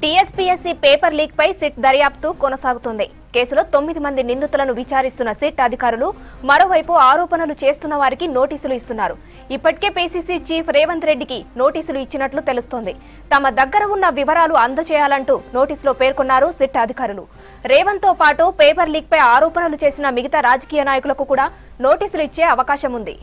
TSPSC paper leak పై SIT దర్యాప్తు కొనసాగుతుంది కేసులో తొమ్మిది మంది నిందితులను విచారిస్తున్న సిట్ అధికారులు మరోవైపు ఆరోపణలు చేస్తున్న వారికి నోటీసులు ఇస్తున్నారు ఇప్పటికే పీసీసీ చీఫ్ రేవంత్ రెడ్డికి నోటీసులు ఇచ్చినట్లు తెలుస్తోంది తమ దగ్గర ఉన్న వివరాలు అందజేయాలంటూ నోటీసులో పేర్కొన్నారు సిట్ అధికారులు రేవంత్ తో పాటు పేపర్ లీక్ పై ఆరోపణలు చేసిన మిగతా రాజకీయ నాయకులకు కూడా నోటీసులు ఇచ్చే అవకాశం ఉంది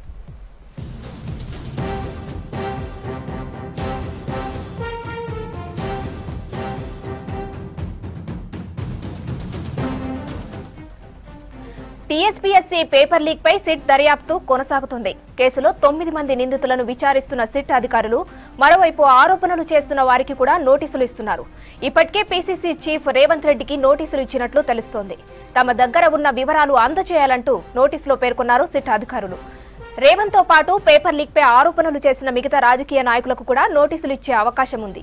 టీఎస్పీఎస్సీ పేపర్ లీక్ పై సిట్ దర్యాప్తు కొనసాగుతుంది కేసులో తొమ్మిది మంది నిందితులను విచారిస్తున్న సిట్ అధికారులు మరోవైపు ఆరోపణలు చేస్తున్న వారికి కూడా నోటీసులు ఇస్తున్నారు ఇప్పటికే పీసీసీ చీఫ్ రేవంత్ రెడ్డికి నోటీసులు ఇచ్చినట్లు తెలుస్తోంది తమ దగ్గర ఉన్న వివరాలు అందజేయాలంటూ నోటీసులో పేర్కొన్నారు సిట్ అధికారులు రేవంత్ తో పాటు పేపర్ లీక్ పై ఆరోపణలు చేసిన మిగతా రాజకీయ నాయకులకు కూడా నోటీసులు ఇచ్చే అవకాశం ఉంది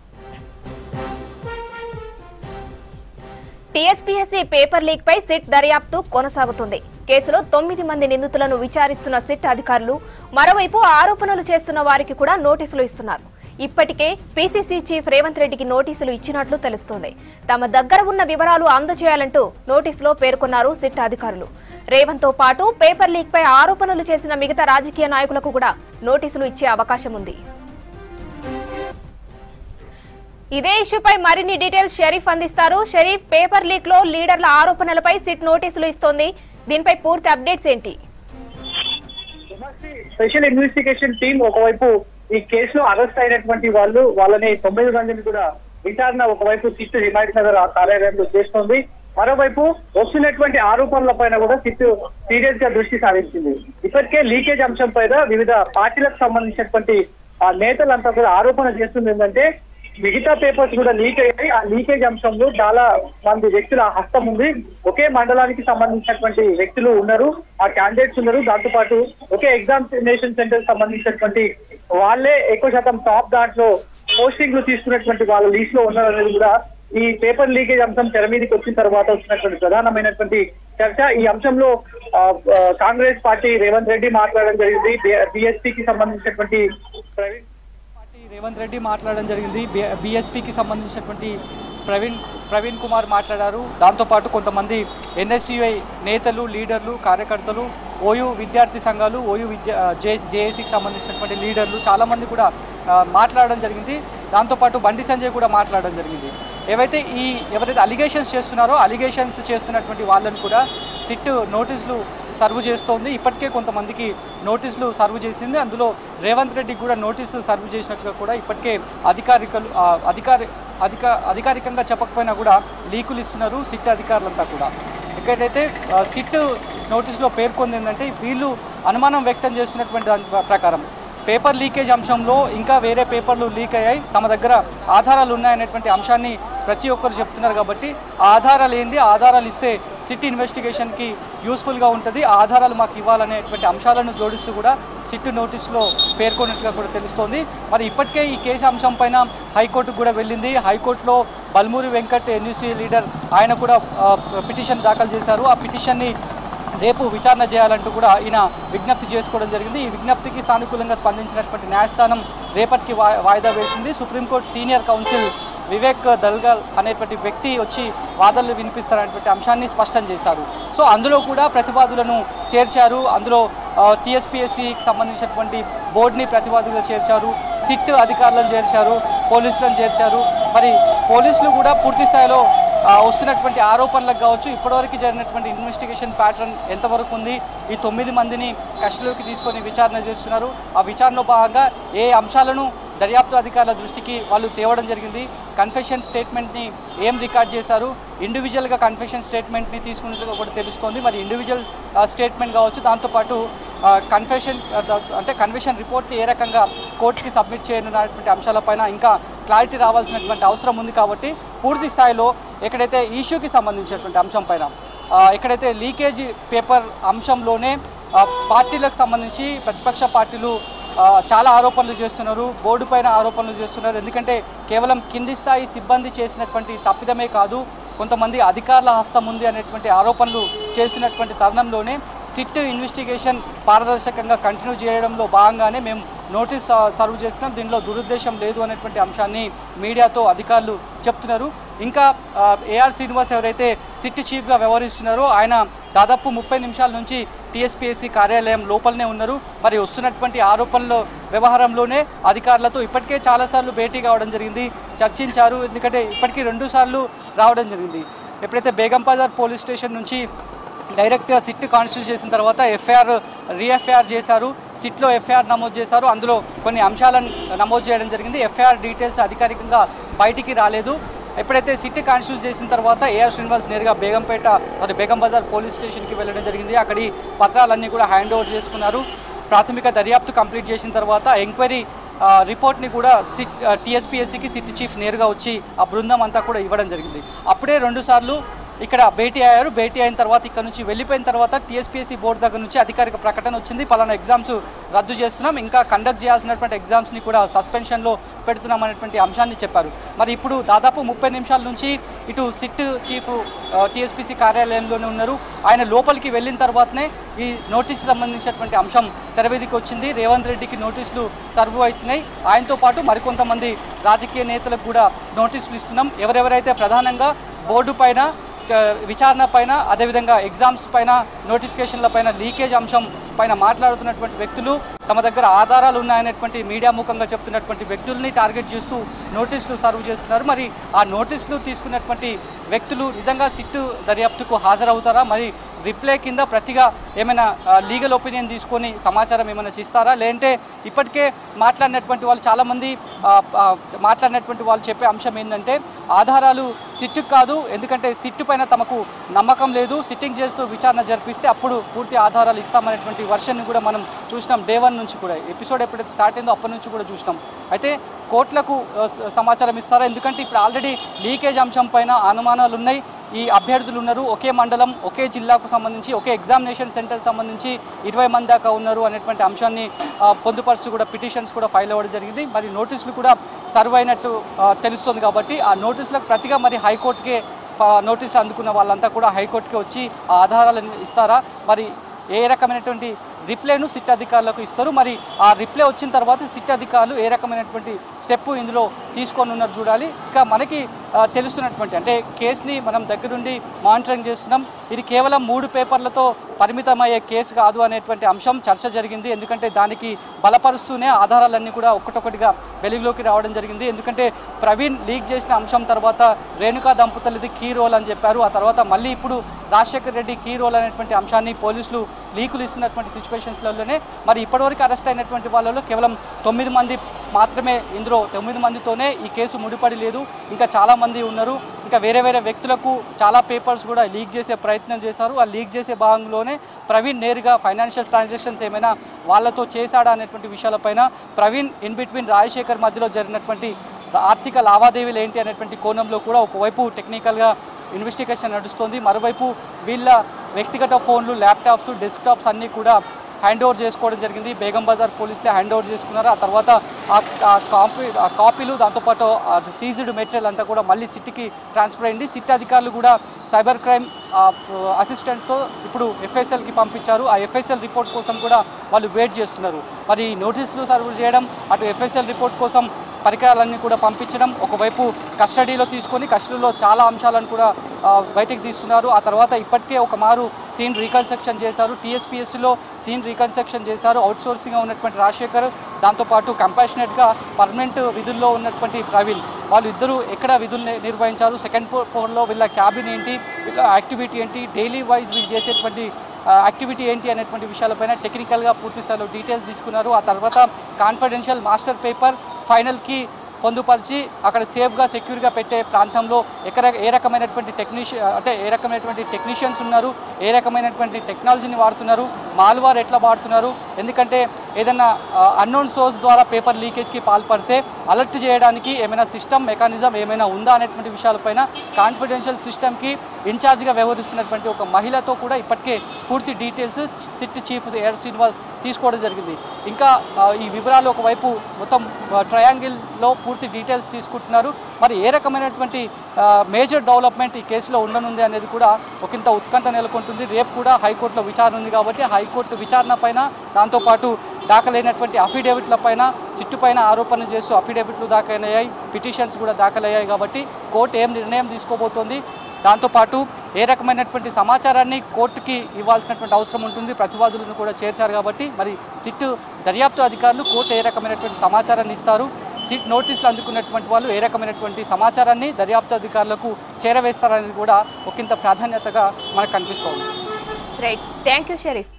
టీఎస్పీఎస్సీ పేపర్ లీక్ పై సిట్ దర్యాప్తు కొనసాగుతుంది కేసులో తొమ్మిది మంది నిందితులను విచారిస్తున్న సిట్ అధికారులు మరోవైపు ఆరోపణలు చేస్తున్న వారికి కూడా నోటీసులు ఇస్తున్నారు ఇప్పటికే పీసీసీ చీఫ్ రేవంత్ రెడ్డికి నోటీసులు ఇచ్చినట్లు తెలుస్తోంది తమ దగ్గర ఉన్న వివరాలు అందజేయాలంటూ నోటీసులో పేర్కొన్నారు సిట్ అధికారులు రేవంత్ తో పాటు పేపర్ లీక్ పై ఆరోపణలు చేసిన మిగతా రాజకీయ నాయకులకు కూడా నోటీసులు ఇచ్చే అవకాశం ఉంది ఇదే ఇష్యూపై మరిన్ని డీటెయిల్స్ షరీఫ్ అందిస్తారు షరీఫ్ పేపర్ లీక్ లో లీడర్ల ఆరోపణలపై సిట్ నోటీసులు ఇస్తోంది దీనిపై పూర్తి అప్డేట్స్ ఏంటి స్పెషల్ ఇన్వెస్టిగేషన్ టీం ఒకవైపు ఈ కేసులో అరెస్ట్ అయినటువంటి వాళ్ళు వాళ్ళని తొమ్మిది మందిని కూడా విచారణ ఒకవైపు సిట్ హిమాయత్ నగర్ కార్యాలయంలో చేస్తోంది మరోవైపు వస్తున్నటువంటి ఆరోపణల పైన కూడా సిట్ సీరియస్ గా దృష్టి సారించింది ఇప్పటికే లీకేజ్ అంశం పైన వివిధ పార్టీలకు సంబంధించినటువంటి ఆ నేతలంతా కూడా ఆరోపణ చేస్తుంది ఏంటంటే మిగతా పేపర్స్ కూడా లీక్ అయ్యాయి ఆ లీకేజ్ అంశంలో చాలా మంది వ్యక్తుల హస్తం ఉంది ఒకే మండలానికి సంబంధించినటువంటి వ్యక్తులు ఉన్నారు ఆ క్యాండిడేట్స్ ఉన్నారు దాంతో పాటు ఒకే ఎగ్జామినేషన్ సెంటర్ సంబంధించినటువంటి వాళ్ళే ఎక్కువ శాతం టాప్ దాంట్లో పోస్టింగ్లు తీసుకున్నటువంటి వాళ్ళ లీస్ట్ లో ఉన్నారు అనేది కూడా ఈ పేపర్ లీకేజ్ అంశం తెర మీదకి వచ్చిన తర్వాత వచ్చినటువంటి ప్రధానమైనటువంటి చర్చ ఈ అంశంలో ఆ, ఆ, కాంగ్రెస్ పార్టీ రేవంత్ రెడ్డి మాట్లాడడం జరిగింది బిఎస్పీకి సంబంధించినటువంటి ప్రవీణ్ పార్టీ రేవంత్ రెడ్డి మాట్లాడడం జరిగింది బీఎస్పీకి సంబంధించినటువంటి ప్రవీణ్ ప్రవీణ్ కుమార్ మాట్లాడారు దాంతోపాటు కొంతమంది ఎన్ఎస్యుఐ నేతలు లీడర్లు కార్యకర్తలు ఓయూ విద్యార్థి సంఘాలు ఓయూ విద్యా జే జేఏసీకి సంబంధించినటువంటి లీడర్లు చాలామంది కూడా ఆ, మాట్లాడడం జరిగింది దాంతోపాటు బండి సంజయ్ కూడా మాట్లాడడం జరిగింది ఏవైతే ఈ ఎవరైతే అలిగేషన్స్ చేస్తున్నారో అలిగేషన్స్ చేస్తున్నటువంటి వాళ్ళని కూడా సిట్ నోటీసులు సర్వ్ చేస్తోంది ఇప్పటికే కొంతమందికి నోటీసులు సర్వ్ చేసింది అందులో రేవంత్ రెడ్డికి కూడా నోటీసులు సర్వ్ చేసినట్టుగా కూడా ఇప్పటికే అధికారికలు ఆ, అధికారి అధిక అధికారికంగా చెప్పకపోయినా కూడా లీకులు ఇస్తున్నారు సిట్ అధికారులంతా కూడా ఎక్కడైతే ఆ, సిట్ నోటీసులో పేర్కొంది ఏంటంటే వీళ్ళు అనుమానం వ్యక్తం చేస్తున్నటువంటి దాని ప్ర- ప్రకారం పేపర్ లీకేజ్ అంశంలో ఇంకా వేరే పేపర్లు లీక్ అయ్యాయి తమ దగ్గర ఆధారాలు ఉన్నాయనేటువంటి అంశాన్ని ప్రతి ఒక్కరు చెప్తున్నారు కాబట్టి ఆ ఆధారాలు ఏంది ఆ ఆధారాలు ఇస్తే సిట్ ఇన్వెస్టిగేషన్కి యూస్ఫుల్గా ఉంటుంది ఆ ఆధారాలు మాకు ఇవ్వాలనేటువంటి అంశాలను జోడిస్తూ కూడా సిట్ నోటీసులో పేర్కొన్నట్టుగా కూడా తెలుస్తోంది మరి ఇప్పటికే ఈ కేసు అంశం పైన హైకోర్టుకు కూడా వెళ్ళింది హైకోర్టులో బల్మూరి వెంకట్ ఎన్యూసీ లీడర్ ఆయన కూడా ఆ, పిటిషన్ దాఖలు చేశారు ఆ పిటిషన్ని రేపు విచారణ చేయాలంటూ కూడా ఈయన విజ్ఞప్తి చేసుకోవడం జరిగింది ఈ విజ్ఞప్తికి సానుకూలంగా స్పందించినటువంటి న్యాయస్థానం రేపటికి వా వాయిదా వేసింది సుప్రీంకోర్టు సీనియర్ కౌన్సిల్ వివేక్ దల్గల్ అనేటువంటి వ్యక్తి వచ్చి వాదనలు వినిపిస్తారనేటువంటి అంశాన్ని స్పష్టం చేశారు సో అందులో కూడా ప్రతివాదులను చేర్చారు అందులో టీఎస్పీఎస్సికి సంబంధించినటువంటి బోర్డుని ప్రతివాదులుగా చేర్చారు సిట్ అధికారులను చేర్చారు పోలీసులను చేర్చారు మరి పోలీసులు కూడా పూర్తి స్థాయిలో ఆ, వస్తున్నటువంటి ఆరోపణలకు కావచ్చు ఇప్పటివరకు జరిగినటువంటి ఇన్వెస్టిగేషన్ ప్యాటర్న్ ఎంతవరకు ఉంది ఈ తొమ్మిది మందిని కస్టడీలోకి తీసుకొని విచారణ చేస్తున్నారు ఆ విచారణలో భాగంగా ఏ అంశాలను దర్యాప్తు అధికారుల దృష్టికి వాళ్ళు తేవడం జరిగింది కన్ఫెషన్ స్టేట్మెంట్ని ఏం రికార్డ్ చేశారు ఇండివిజువల్గా కన్ఫెషన్ స్టేట్మెంట్ని తీసుకున్నట్టుగా కూడా తెలుస్తోంది మరి ఇండివిజువల్ స్టేట్మెంట్ కావచ్చు దాంతోపాటు కన్ఫెషన్ అంటే కన్ఫెషన్ రిపోర్ట్ని ఏ రకంగా కోర్టుకి సబ్మిట్ చేయనున్నటువంటి అంశాలపైన ఇంకా క్లారిటీ రావాల్సినటువంటి అవసరం ఉంది కాబట్టి పూర్తి స్థాయిలో ఎక్కడైతే ఇష్యూకి సంబంధించినటువంటి అంశం పైన ఆ, ఎక్కడైతే లీకేజ్ పేపర్ అంశంలోనే ఆ, పార్టీలకు సంబంధించి ప్రతిపక్ష పార్టీలు ఆ, చాలా ఆరోపణలు చేస్తున్నారు బోర్డు పైన ఆరోపణలు చేస్తున్నారు ఎందుకంటే కేవలం కింది స్థాయి సిబ్బంది చేసినటువంటి తప్పిదమే కాదు కొంతమంది అధికారుల హస్తం ఉంది అనేటువంటి ఆరోపణలు చేసినటువంటి తరుణంలోనే సిట్ ఇన్వెస్టిగేషన్ పారదర్శకంగా కంటిన్యూ చేయడంలో భాగంగానే మేము నోటీస్ ఆ, సర్వ్ చేసినాం దీనిలో దురుద్దేశం లేదు అనేటువంటి అంశాన్ని మీడియాతో అధికారులు చెప్తున్నారు ఇంకా ఏఆర్ శ్రీనివాస్ ఎవరైతే సిటీ చీఫ్గా వ్యవహరిస్తున్నారో ఆయన దాదాపు ముప్పై నిమిషాల నుంచి టీఎస్పీఎస్సీ కార్యాలయం లోపలనే ఉన్నారు మరి వస్తున్నటువంటి ఆరోపణల వ్యవహారంలోనే అధికారులతో ఇప్పటికే చాలాసార్లు భేటీ కావడం జరిగింది చర్చించారు ఎందుకంటే ఇప్పటికీ రెండు సార్లు రావడం జరిగింది ఎప్పుడైతే బేగం బజార్ పోలీస్ స్టేషన్ నుంచి డైరెక్ట్గా సిట్ కాన్స్టిట్యూట్ చేసిన తర్వాత ఎఫ్ఐఆర్ రీఎఫ్ఐఆర్ చేశారు సిట్లో ఎఫ్ఐఆర్ నమోదు చేశారు అందులో కొన్ని అంశాలను నమోదు చేయడం జరిగింది ఎఫ్ఐఆర్ డీటెయిల్స్ అధికారికంగా బయటికి రాలేదు ఎప్పుడైతే సిట్ కాన్స్టిట్యూట్ చేసిన తర్వాత ఏఆర్ శ్రీనివాస్ నేరుగా బేగంపేట మరి బేగం బజార్ పోలీస్ స్టేషన్కి వెళ్ళడం జరిగింది అక్కడి పత్రాలన్నీ కూడా హ్యాండ్ ఓవర్ చేసుకున్నారు ప్రాథమిక దర్యాప్తు కంప్లీట్ చేసిన తర్వాత ఎంక్వైరీ ఆ, రిపోర్ట్ని కూడా సిట్ టీఎస్పీఎస్సీకి సిట్ చీఫ్ నేరుగా వచ్చి ఆ బృందం అంతా కూడా ఇవ్వడం జరిగింది అప్పుడే రెండుసార్లు ఇక్కడ భేటీ అయ్యారు భేటీ అయిన తర్వాత ఇక్కడ నుంచి వెళ్ళిపోయిన తర్వాత టీఎస్పీఎస్సీ బోర్డు దగ్గర నుంచి అధికారిక ప్రకటన వచ్చింది పలానా ఎగ్జామ్స్ రద్దు చేస్తున్నాం ఇంకా కండక్ట్ చేయాల్సినటువంటి ఎగ్జామ్స్ని కూడా సస్పెన్షన్లో పెడుతున్నాం అనేటువంటి అంశాన్ని చెప్పారు మరి ఇప్పుడు దాదాపు ముప్పై నిమిషాల నుంచి ఇటు సిట్ చీఫ్ టీఎస్పీసీ కార్యాలయంలోనే ఉన్నారు ఆయన లోపలికి వెళ్ళిన తర్వాతనే ఈ నోటీస్ సంబంధించినటువంటి అంశం తెరవేదికి వచ్చింది రేవంత్ రెడ్డికి నోటీసులు సర్వ్ అవుతున్నాయి ఆయనతో పాటు మరికొంతమంది రాజకీయ నేతలకు కూడా నోటీసులు ఇస్తున్నాం ఎవరెవరైతే ప్రధానంగా బోర్డు పైన ట- విచారణ పైన అదేవిధంగా ఎగ్జామ్స్ పైన నోటిఫికేషన్ల పైన లీకేజ్ అంశం పైన మాట్లాడుతున్నటువంటి వ్యక్తులు తమ దగ్గర ఆధారాలు ఉన్నాయనేటువంటి మీడియా ముఖంగా చెప్తున్నటువంటి వ్యక్తుల్ని టార్గెట్ చేస్తూ నోటీసులు సర్వ్ చేస్తున్నారు మరి ఆ నోటీసులు తీసుకున్నటువంటి వ్యక్తులు నిజంగా సిట్టు దర్యాప్తుకు హాజరవుతారా మరి రిప్లై కింద ప్రతిగా ఏమైనా లీగల్ ఒపీనియన్ తీసుకొని సమాచారం ఏమైనా చేస్తారా లేదంటే ఇప్పటికే మాట్లాడినటువంటి వాళ్ళు చాలామంది ఆ, ఆ, మాట్లాడినటువంటి వాళ్ళు చెప్పే అంశం ఏంటంటే ఆధారాలు సిట్టుకు కాదు ఎందుకంటే సిట్టు పైన తమకు నమ్మకం లేదు సిట్టింగ్ చేస్తూ విచారణ జరిపిస్తే అప్పుడు పూర్తి ఆధారాలు ఇస్తామనేటువంటి వర్షన్ కూడా మనం చూసినాం డే వన్ నుంచి కూడా ఎపిసోడ్ ఎప్పుడైతే స్టార్ట్ అయిందో అప్పటి నుంచి కూడా చూసినాం అయితే కోర్టులకు ఆ, స- సమాచారం ఇస్తారా ఎందుకంటే ఇప్పుడు ఆల్రెడీ లీకేజ్ అంశం పైన అనుమానాలు ఉన్నాయి ఈ అభ్యర్థులు ఉన్నారు ఒకే మండలం ఒకే జిల్లాకు సంబంధించి ఒకే ఎగ్జామినేషన్ సెంటర్ సంబంధించి ఇరవై మంది దాకా ఉన్నారు అనేటువంటి అంశాన్ని ఆ, పొందుపరుస్తూ కూడా పిటిషన్స్ కూడా ఫైల్ అవ్వడం జరిగింది మరి నోటీసులు కూడా సర్వ్ అయినట్లు ఆ, తెలుస్తుంది కాబట్టి ఆ నోటీసులకు ప్రతిగా మరి హైకోర్టుకే ఆ, నోటీసులు అందుకున్న వాళ్ళంతా కూడా హైకోర్టుకి వచ్చి ఆ ఆధారాలను ఇస్తారా మరి ఏ రకమైనటువంటి రిప్లైను సిట్ అధికారులకు ఇస్తారు మరి ఆ రిప్లై వచ్చిన తర్వాత సిట్ అధికారులు ఏ రకమైనటువంటి స్టెప్ ఇందులో తీసుకొని ఉన్నారు చూడాలి ఇక మనకి ఆ, తెలుస్తున్నటువంటి అంటే కేసుని మనం దగ్గరుండి మానిటరింగ్ చేస్తున్నాం ఇది కేవలం మూడు పేపర్లతో పరిమితమయ్యే కేసు కాదు అనేటువంటి అంశం చర్చ జరిగింది ఎందుకంటే దానికి బలపరుస్తూనే ఆధారాలన్నీ కూడా ఒక్కటొక్కటిగా వెలుగులోకి రావడం జరిగింది ఎందుకంటే ప్రవీణ్ లీక్ చేసిన అంశం తర్వాత రేణుకా దంపతులది కీ రోల్ అని చెప్పారు ఆ తర్వాత మళ్ళీ ఇప్పుడు రాజశేఖర్ రెడ్డి కీ రోల్ అనేటువంటి అంశాన్ని పోలీసులు లీకులు ఇస్తున్నటువంటి సిచ్యువేషన్స్లలోనే మరి ఇప్పటివరకు అరెస్ట్ అయినటువంటి వాళ్ళలో కేవలం తొమ్మిది మంది మాత్రమే ఇందులో తొమ్మిది మందితోనే ఈ కేసు ముడిపడి లేదు ఇంకా చాలామంది ఉన్నారు ఇంకా వేరే వేరే వ్యక్తులకు చాలా పేపర్స్ కూడా లీక్ చేసే ప్రయత్నం చేశారు ఆ లీక్ చేసే భాగంలోనే ప్రవీణ్ నేరుగా ఫైనాన్షియల్ ట్రాన్సాక్షన్స్ ఏమైనా వాళ్ళతో చేశాడా అనేటువంటి విషయాలపైన ప్రవీణ్ ఇన్ బిట్వీన్ రాజశేఖర్ మధ్యలో జరిగినటువంటి ఆర్థిక లావాదేవీలు ఏంటి అనేటువంటి కోణంలో కూడా ఒకవైపు టెక్నికల్గా ఇన్వెస్టిగేషన్ నడుస్తుంది మరోవైపు వీళ్ళ వ్యక్తిగత ఫోన్లు ల్యాప్టాప్స్ డెస్క్టాప్స్ అన్నీ కూడా హ్యాండ్ ఓవర్ చేసుకోవడం జరిగింది బేగం బజార్ పోలీసులే హ్యాండ్ ఓవర్ చేసుకున్నారు ఆ తర్వాత ఆ ఆ కాపీ ఆ కాపీలు దాంతోపాటు సీజ్డ్ మెటీరియల్ అంతా కూడా మళ్ళీ సిట్కి ట్రాన్స్ఫర్ అయింది సిట్ అధికారులు కూడా సైబర్ క్రైమ్ అసిస్టెంట్తో ఇప్పుడు ఎఫ్ఎస్ఎల్కి పంపించారు ఆ ఎఫ్ఎస్ఎల్ రిపోర్ట్ కోసం కూడా వాళ్ళు వెయిట్ చేస్తున్నారు మరి ఈ నోటీసులు సర్వ్ చేయడం అటు ఎఫ్ఎస్ఎల్ రిపోర్ట్ కోసం పరికరాలన్నీ కూడా పంపించడం ఒకవైపు కస్టడీలో తీసుకొని కస్టడీలో చాలా అంశాలను కూడా ఆ, బయటికి తీస్తున్నారు ఆ తర్వాత ఇప్పటికే ఒక మారు సీన్ రీకన్స్ట్రక్షన్ చేశారు టీఎస్పీఎస్సీలో సీన్ రీకన్స్ట్రక్షన్ చేశారు అవుట్ సోర్సింగ్గా ఉన్నటువంటి రాజశేఖర్ దాంతోపాటు కంపాషనేట్గా పర్మనెంట్ విధుల్లో ఉన్నటువంటి ప్రవీణ్ వాళ్ళు ఇద్దరు ఎక్కడ విధులు ని- నిర్వహించారు సెకండ్ ఫ్లోర్లో వీళ్ళ క్యాబిన్ ఏంటి వీళ్ళ యాక్టివిటీ ఏంటి డైలీ వైజ్ వీళ్ళు చేసేటువంటి ఆ, యాక్టివిటీ ఏంటి అనేటువంటి విషయాలపైన టెక్నికల్గా పూర్తి స్థాయిలో డీటెయిల్స్ తీసుకున్నారు ఆ తర్వాత కాన్ఫిడెన్షియల్ మాస్టర్ పేపర్ ఫైనల్కి పొందుపరిచి అక్కడ సేఫ్గా సెక్యూర్గా పెట్టే ప్రాంతంలో ఎక్కడ ఏ రకమైనటువంటి టెక్నీషియన్ అంటే ఏ రకమైనటువంటి టెక్నీషియన్స్ ఉన్నారు ఏ రకమైనటువంటి టెక్నాలజీని వాడుతున్నారు మాల్వార్ ఎట్లా వాడుతున్నారు ఎందుకంటే ఏదైనా అన్నోన్ సోర్స్ ద్వారా పేపర్ లీకేజ్కి పాల్పడితే అలర్ట్ చేయడానికి ఏమైనా సిస్టమ్ మెకానిజం ఏమైనా ఉందా అనేటువంటి విషయాలపైన కాన్ఫిడెన్షియల్ సిస్టమ్కి ఇన్ఛార్జ్గా వ్యవహరిస్తున్నటువంటి ఒక మహిళతో కూడా ఇప్పటికే పూర్తి details SIT chief AR Srinivas తీసుకోవడం జరిగింది ఇంకా ఆ, ఈ వివరాలు ఒకవైపు మొత్తం ట్రయాంగిల్లో పూర్తి డీటెయిల్స్ తీసుకుంటున్నారు మరి ఏ రకమైనటువంటి మేజర్ డెవలప్మెంట్ ఈ కేసులో ఉండనుంది అనేది కూడా ఒకంత ఉత్కంఠ నెలకొంటుంది రేపు కూడా హైకోర్టులో విచారణ ఉంది కాబట్టి హైకోర్టు విచారణ పైన దాంతోపాటు దాఖలైనటువంటి అఫిడేవిట్ల పైన సిట్టు పైన ఆరోపణలు చేస్తూ అఫిడేవిట్లు దాఖలయ్యాయి పిటిషన్స్ కూడా దాఖలయ్యాయి కాబట్టి కోర్టు ఏం నిర్ణయం తీసుకోబోతోంది దాంతోపాటు ఏ రకమైనటువంటి సమాచారాన్ని కోర్టుకి ఇవ్వాల్సినటువంటి అవసరం ఉంటుంది ప్రతివాదులను కూడా చేర్చారు కాబట్టి మరి సిట్ దర్యాప్తు అధికారులు కోర్టు ఏ రకమైనటువంటి సమాచారాన్ని ఇస్తారు సిట్ నోటీసులు అందుకున్నటువంటి వాళ్ళు ఏ రకమైనటువంటి సమాచారాన్ని దర్యాప్తు అధికారులకు చేరవేస్తారనేది కూడా ఒకంత ప్రాధాన్యతగా మనకు కనిపిస్తోంది రైట్ థ్యాంక్ యూ షరీఫ్